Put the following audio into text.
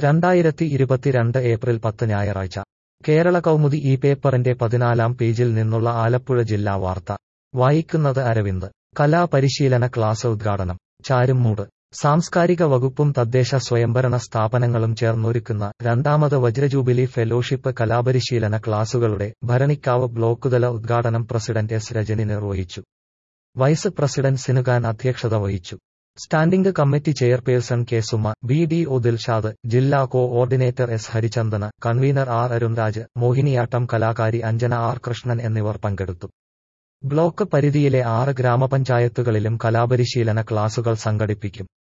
രണ്ടായിരത്തി ഇരുപത്തിരണ്ട് ഏപ്രിൽ പത്ത് ഞായറാഴ്ച കേരള കൗമുദി ഈ പേപ്പറിന്റെ പതിനാലാം പേജിൽ നിന്നുള്ള ആലപ്പുഴ ജില്ലാ വാർത്ത വായിക്കുന്നത് അരവിന്ദ് കലാപരിശീലന ക്ലാസ് ഉദ്ഘാടനം ചാരുമൂട് സാംസ്കാരിക വകുപ്പും തദ്ദേശ സ്വയംഭരണ സ്ഥാപനങ്ങളും ചേർന്നൊരുക്കുന്ന രണ്ടാമത് വജ്രജൂബിലി ഫെലോഷിപ്പ് കലാപരിശീലന ക്ലാസുകളുടെ ഭരണിക്കാവ് ബ്ലോക്കുതല ഉദ്ഘാടനം പ്രസിഡന്റ് എസ് രജനി നിർവഹിച്ചു വൈസ് പ്രസിഡന്റ് സിനുഖാൻ അധ്യക്ഷത വഹിച്ചു standing committee chairperson K Suma B D O Dilshad ജില്ലാ coordinator S Harichandana convener R Arunraj Mohiniyattam കലാകാരി അഞ്ജന ആർ കൃഷ്ണൻ എന്നിവർ പങ്കെടുത്തു ബ്ലോക്ക് പരിധിയിലെ ആറ് ഗ്രാമപഞ്ചായത്തുകളിലും കലാപരിശീലന ക്ലാസുകൾ സംഘടിപ്പിക്കും